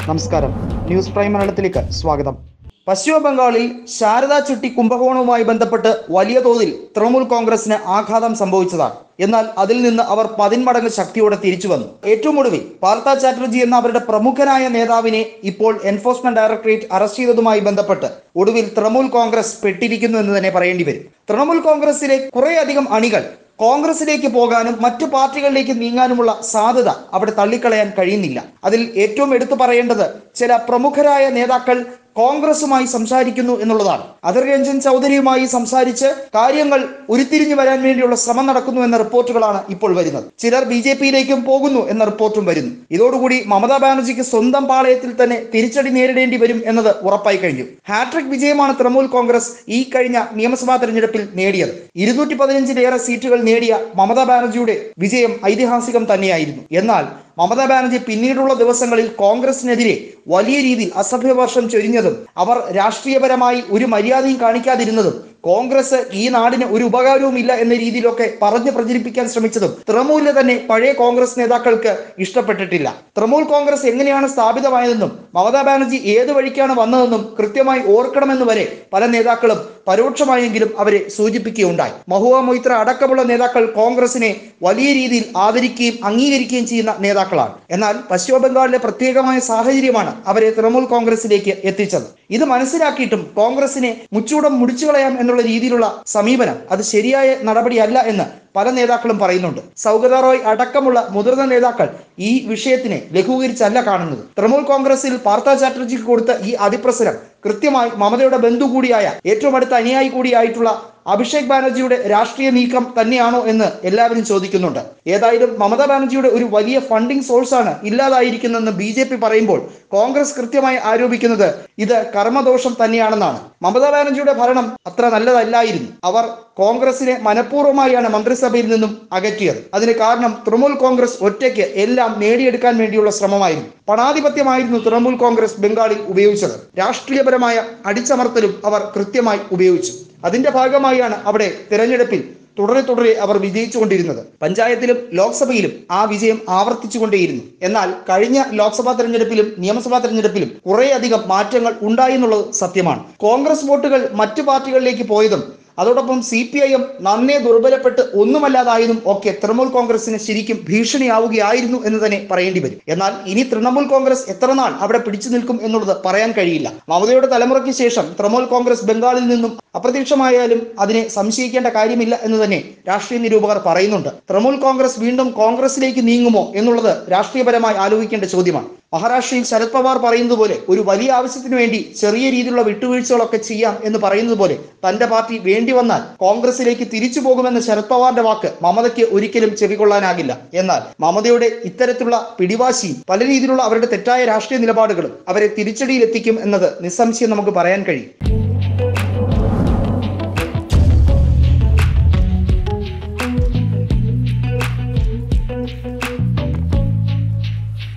നമസ്കാരം news prime മലയാളത്തിലേക്ക് സ്വാഗതം പശ്ചിമ ബംഗാളിൽ ശാരദാ ചുട്ടി കുംഭകോണവുമായി ബന്ധപ്പെട്ട് വലിയ തോതിൽ തൃണമൂൽ കോൺഗ്രസിന് ആഘാതം സംഭവിച്ചതാണ് എന്നാൽ അതിൽ നിന്ന് അവർ പതിന്മടങ്ങ് ശക്തിയോടെ തിരിച്ചു വന്നു ഏറ്റവും ഒടുവിൽ പാർത്ത ചാറ്റർജി എന്ന അവരുടെ പ്രമുഖനായ നേതാവിനെ ഇപ്പോൾ എൻഫോഴ്സ്മെന്റ് ഡയറക്ടറേറ്റ് അറസ്റ്റ് ചെയ്തതുമായി ബന്ധപ്പെട്ട് ഒടുവിൽ തൃണമൂൽ കോൺഗ്രസ് പെട്ടിരിക്കുന്നു എന്ന് തന്നെ പറയേണ്ടി വരും തൃണമൂൽ കോൺഗ്രസിലെ കുറേയധികം അണികൾ കോൺഗ്രസിലേക്ക് പോകാനും മറ്റു പാർട്ടികളിലേക്ക് നീങ്ങാനുമുള്ള സാധ്യത അവിടെ തള്ളിക്കളയാൻ കഴിയുന്നില്ല അതിൽ ഏറ്റവും എടുത്തു പറയേണ്ടത് ചില പ്രമുഖരായ നേതാക്കൾ കോൺഗ്രസുമായി സംസാരിക്കുന്നു എന്നുള്ളതാണ് അധിർ രഞ്ജൻ ചൗധരിയുമായി സംസാരിച്ച് കാര്യങ്ങൾ ഉരുത്തിരിഞ്ഞു വരാൻ വേണ്ടിയുള്ള ശ്രമം നടക്കുന്നു എന്ന റിപ്പോർട്ടുകളാണ് ഇപ്പോൾ വരുന്നത് ചിലർ ബി ജെ പിയിലേക്കും പോകുന്നു എന്ന റിപ്പോർട്ടും വരുന്നു ഇതോടുകൂടി മമതാ ബാനർജിക്ക് സ്വന്തം പാളയത്തിൽ തന്നെ തിരിച്ചടി നേരിടേണ്ടി വരും എന്നത് ഉറപ്പായി കഴിഞ്ഞു ഹാട്രിക് വിജയമാണ് തൃണമൂൽ കോൺഗ്രസ് ഈ കഴിഞ്ഞ നിയമസഭാ തെരഞ്ഞെടുപ്പിൽ നേടിയത് ഇരുന്നൂറ്റി പതിനഞ്ചിലേറെ സീറ്റുകൾ നേടിയ മമതാ ബാനർജിയുടെ വിജയം ഐതിഹാസികം തന്നെയായിരുന്നു എന്നാൽ മമതാ ബാനർജി പിന്നീടുള്ള ദിവസങ്ങളിൽ കോൺഗ്രസിനെതിരെ വലിയ രീതിയിൽ അസഭ്യവർഷം ചൊരിഞ്ഞതും അവർ രാഷ്ട്രീയപരമായി ഒരു മര്യാദയും കാണിക്കാതിരുന്നതും കോൺഗ്രസ് ഈ നാടിന് ഒരു ഉപകാരവും ഇല്ല എന്ന രീതിയിലൊക്കെ പറഞ്ഞ് പ്രചരിപ്പിക്കാൻ ശ്രമിച്ചതും തൃണമൂലിലെ തന്നെ പഴയ കോൺഗ്രസ് നേതാക്കൾക്ക് ഇഷ്ടപ്പെട്ടിട്ടില്ല തൃണമൂൽ കോൺഗ്രസ് എങ്ങനെയാണ് സ്ഥാപിതമായതെന്നും മമതാ ബാനർജി ഏത് വഴിക്കാണ് വന്നതെന്നും കൃത്യമായി ഓർക്കണമെന്ന് വരെ പല നേതാക്കളും പരോക്ഷമായെങ്കിലും അവരെ സൂചിപ്പിക്കുകയുണ്ടായി മഹുവ മൊയ്ത്ര അടക്കമുള്ള നേതാക്കൾ കോൺഗ്രസിനെ വലിയ രീതിയിൽ ആദരിക്കുകയും അംഗീകരിക്കുകയും ചെയ്യുന്ന നേതാക്കളാണ് എന്നാൽ പശ്ചിമ ബംഗാളിലെ പ്രത്യേകമായ സാഹചര്യമാണ് അവരെ തൃണമൂൽ കോൺഗ്രസിലേക്ക് എത്തിച്ചത് ഇത് മനസ്സിലാക്കിയിട്ടും കോൺഗ്രസിനെ മുച്ചൂടം മുടിച്ചു കളയാം എന്നുള്ള രീതിയിലുള്ള സമീപനം അത് ശരിയായ നടപടിയല്ല എന്ന് പല നേതാക്കളും പറയുന്നുണ്ട് സൗഗത റോയ് അടക്കമുള്ള മുതിർന്ന നേതാക്കൾ ഈ വിഷയത്തിനെ ലഘൂകരിച്ചല്ല കാണുന്നത് തൃണമൂൽ കോൺഗ്രസിൽ പാർത്ത ചാറ്റർജിക്ക് കൊടുത്ത ഈ അതിപ്രസരം കൃത്യമായി മമതയുടെ ബന്ധു കൂടിയായ ഏറ്റവും അടുത്ത അനുയായി കൂടിയായിട്ടുള്ള അഭിഷേക് ബാനർജിയുടെ രാഷ്ട്രീയ നീക്കം തന്നെയാണോ എന്ന് എല്ലാവരും ചോദിക്കുന്നുണ്ട് ഏതായാലും മമതാ ബാനർജിയുടെ ഒരു വലിയ ഫണ്ടിംഗ് സോഴ്സാണ് ഇല്ലാതായിരിക്കുന്നതെന്ന് ബി ജെ പി പറയുമ്പോൾ കോൺഗ്രസ് കൃത്യമായി ആരോപിക്കുന്നത് ഇത് കർമ്മദോഷം തന്നെയാണെന്നാണ് മമതാ ബാനർജിയുടെ ഭരണം അത്ര നല്ലതല്ലായിരുന്നു അവർ കോൺഗ്രസിനെ മനഃപൂർവ്വമായാണ് മന്ത്രിസഭയിൽ നിന്നും അകറ്റിയത് അതിന് കാരണം തൃണമൂൽ കോൺഗ്രസ് ഒറ്റയ്ക്ക് എല്ലാം നേടിയെടുക്കാൻ വേണ്ടിയുള്ള ശ്രമമായിരുന്നു പണാധിപത്യമായിരുന്നു തൃണമൂൽ കോൺഗ്രസ് ബംഗാളിൽ ഉപയോഗിച്ചത് രാഷ്ട്രീയപരമായ അടിച്ചമർത്തലും അവർ കൃത്യമായി ഉപയോഗിച്ചു അതിന്റെ ഭാഗമായാണ് അവിടെ തിരഞ്ഞെടുപ്പിൽ തുടരെ തുടരെ അവർ വിജയിച്ചുകൊണ്ടിരുന്നത് പഞ്ചായത്തിലും ലോക്സഭയിലും ആ വിജയം ആവർത്തിച്ചുകൊണ്ടേയിരുന്നു എന്നാൽ കഴിഞ്ഞ ലോക്സഭാ തെരഞ്ഞെടുപ്പിലും നിയമസഭാ തെരഞ്ഞെടുപ്പിലും കുറേയധികം മാറ്റങ്ങൾ ഉണ്ടായി എന്നുള്ളത് സത്യമാണ് കോൺഗ്രസ് വോട്ടുകൾ മറ്റു പാർട്ടികളിലേക്ക് പോയതും അതോടൊപ്പം സി പി ഐ എം നന്നേ ദുർബലപ്പെട്ട് ഒന്നുമല്ലാതായതും ഒക്കെ തൃണമൂൽ കോൺഗ്രസിന് ശരിക്കും ഭീഷണിയാവുകയായിരുന്നു എന്ന് തന്നെ പറയേണ്ടി വരും എന്നാൽ ഇനി തൃണമൂൽ കോൺഗ്രസ് എത്ര നാൾ അവിടെ പിടിച്ചു നിൽക്കും എന്നുള്ളത് പറയാൻ കഴിയില്ല മമതയുടെ തലമുറയ്ക്ക് ശേഷം തൃണമൂൽ കോൺഗ്രസ് ബംഗാളിൽ നിന്നും അപ്രത്യക്ഷമായാലും അതിനെ സംശയിക്കേണ്ട കാര്യമില്ല എന്ന് തന്നെ രാഷ്ട്രീയ നിരൂപകർ പറയുന്നുണ്ട് തൃണമൂൽ കോൺഗ്രസ് വീണ്ടും കോൺഗ്രസിലേക്ക് നീങ്ങുമോ എന്നുള്ളത് രാഷ്ട്രീയപരമായി ആലോചിക്കേണ്ട ചോദ്യമാണ് മഹാരാഷ്ട്രയിൽ ശരത് പവാർ പറയുന്നത് പോലെ ഒരു വലിയ ആവശ്യത്തിന് വേണ്ടി ചെറിയ രീതിയിലുള്ള വിട്ടുവീഴ്ചകളൊക്കെ ചെയ്യാം എന്ന് പറയുന്നത് പോലെ തന്റെ പാർട്ടി വേണ്ടി വന്നാൽ കോൺഗ്രസിലേക്ക് തിരിച്ചു പോകുമെന്ന ശരത് പവാറിന്റെ വാക്ക് മമതയ്ക്ക് ഒരിക്കലും ചെവികൊള്ളാനാകില്ല എന്നാൽ മമതയുടെ ഇത്തരത്തിലുള്ള പിടിവാശിയും പല രീതിയിലുള്ള അവരുടെ തെറ്റായ രാഷ്ട്രീയ നിലപാടുകളും അവരെ തിരിച്ചടിയിലെത്തിക്കും എന്നത് നിസ്സംശയം നമുക്ക് പറയാൻ കഴിയും